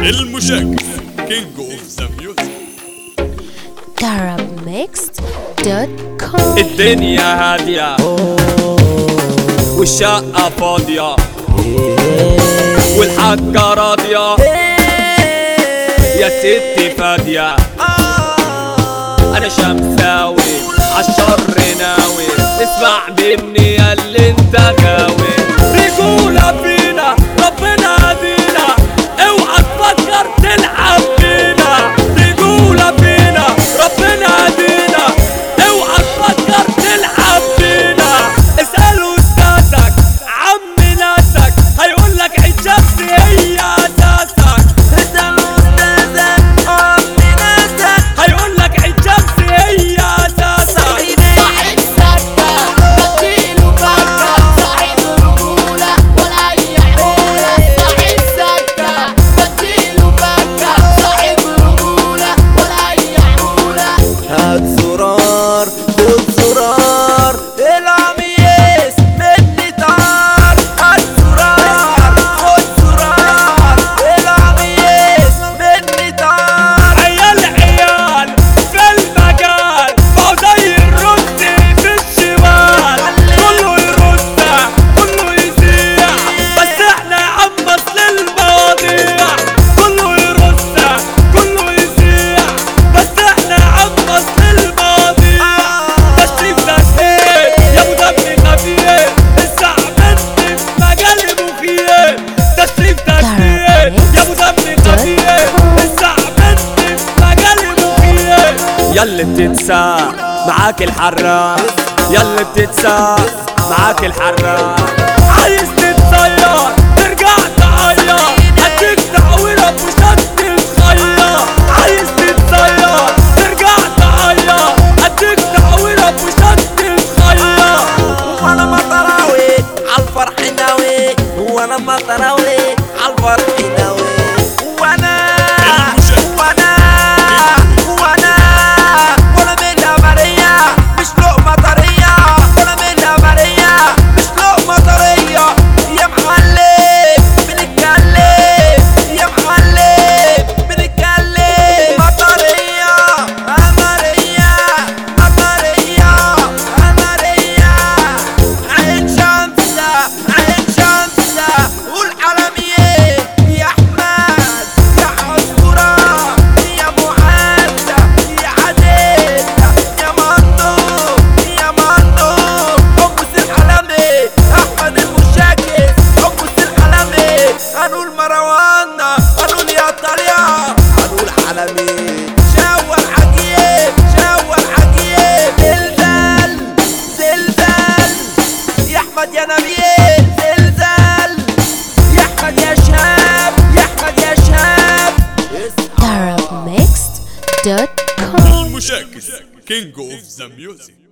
المشاكس كينج اوف ذا ميوزك darabmixed.com الدنيا هادية والشقة فاضية والحاجة راضية يا ستي فادية أنا شمساوي عالشر ناوي اسمع مني يا اللي انت غاوي رجولة فينا ربنا هدينا اوعى تفكر تلعب بينا رجولة فينا ربنا هدينا اوعى تفكر تلعب بينا اسأل استاذك عم ناسك هيقولك عين شمسي هي اساسك اسأل استاذك عم ناسك هيقولك عين شمسي هي اساسك صاحب سكة بديله بكة صاحب رجولة ولا أي عمولة صاحب سكة بديله بكة صاحب رجولة ولا أي عمولة هات زرار خد زرار العميس مني تعال هات زرار خد زرار العميس مني تعال عيال عيال في المجال بقوا زي الرد في الشمال كله يرد كله يذيع بس احنا يا عم اصل المواضيع كله يرد كله يذيع بس احنا يا عم اصل المواضيع تشريف تشريف يا ابو دم خفيف الزعبان في مجال مخيف تشريف تشريف يا ابو دم خفيف الزعبان في مجال مخيف ياللي بتنسى معاك الحراق ياللي بتنسى معاك الحراق عايز تتصير ترجع تعيط هديك تعويرة وشد الخيا عايز تتصير ترجع تعيط هديك تعويرة وشد الخيا وانا مطراوي عالفرح ناوي وانا مطراوي عالفرح ناوي وانا وانا وانا وانا من العملية مش لقمة طرية وانا من العملية مش لقمة طرية يا معلم بنتكلم يا معلم بنتكلم مطرية أمرية أمرية أمرية عين شمسة عين شمسة قول عالمية يا أحمد يا عصفورة يا معزة يا عديلة يا منطوق يا منطوق أبو سير حلمي أحمد المشاكس أبو سير حلمي هنقول مروان هنقول يا طليعة هنقول حلمي شاور عجيب شاور عجيب زلزال زلزال يا احمد يا نبيل زلزال يا احمد يا شهاب يا احمد يا شهاب darabmixed.com المشاكس كينج اوف ذا ميوزك